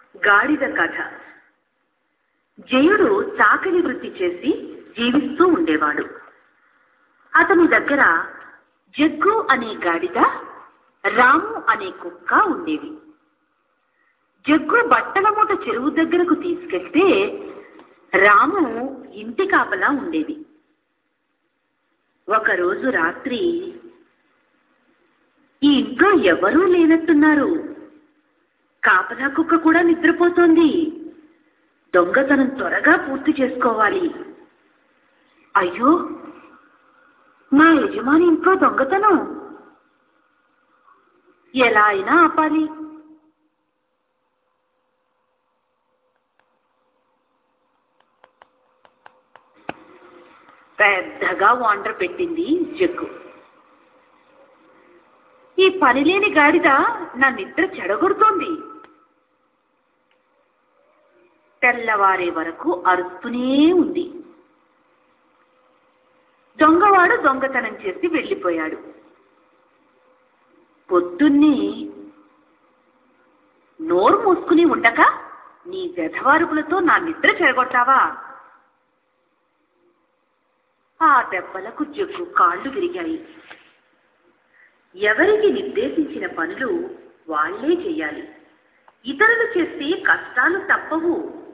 గాడిద కథ జయుడు చాకలి వృత్తి చేసి జీవిస్తూ ఉండేవాడు అతని దగ్గర జగ్గు అనే గాడిద రాము అనే కుక్క ఉండేవి జగ్గు బట్టల మూట చెరువు దగ్గరకు తీసుకెళ్తే రాము ఇంటి కాపలా ఉండేది ఒకరోజు రాత్రి ఈ ఇంట్లో ఎవరూ లేనట్టున్నారు కాపలా కుక్క కూడా నిద్రపోతోంది దొంగతనం త్వరగా పూర్తి చేసుకోవాలి అయ్యో నా యజమాని ఇంట్లో దొంగతనం ఎలా అయినా ఆపాలి పెద్దగా వాండర్ పెట్టింది జగ్గు ఈ పనిలేని గాడిద నా నిద్ర చెడగొడుతోంది తెల్లవారే వరకు అరుస్తూనే ఉంది దొంగవాడు దొంగతనం చేసి వెళ్ళిపోయాడు పొద్దున్నే నోరు మూసుకుని ఉండక నీ వ్యధవారుకులతో నా నిద్ర చెడగొట్టావా ఆ దెబ్బలకు జగ్గు కాళ్ళు విరిగాయి ఎవరికి నిర్దేశించిన పనులు వాళ్లే చెయ్యాలి ఇతరులు చేస్తే కష్టాలు తప్పవు